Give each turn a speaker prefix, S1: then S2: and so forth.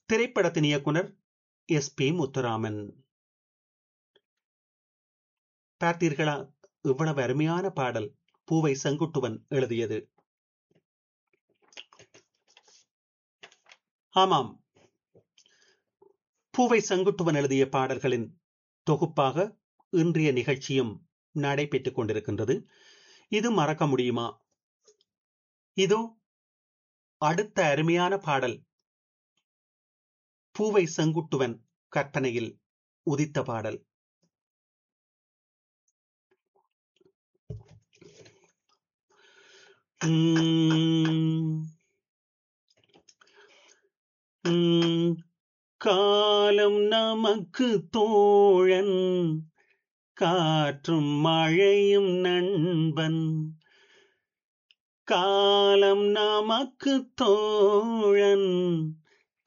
S1: திரைப்படத்தின் இயக்குனர் S B Muthuraman பார்த்தீர்களா இவ்வளவு அருமையான பாடல் பூவை செங்குட்டுவன் எழுதியது ஆமாம் பூவை செங்குட்டுவன் எழுதிய பாடல்களின் தொகுப்பாக இன்றைய நிகழ்ச்சியும் நடைபெற்றுக் கொண்டிருக்கின்றது இது மறக்க முடியுமா இதோ அடுத்த அருமையான பாடல் பூவை செங்குட்டுவன் கற்பனையில் உதித்த பாடல் காலம் நமக்கு தோழன் காற்றும் மழையும் நண்பன் காலம் நமக்கு தோழன்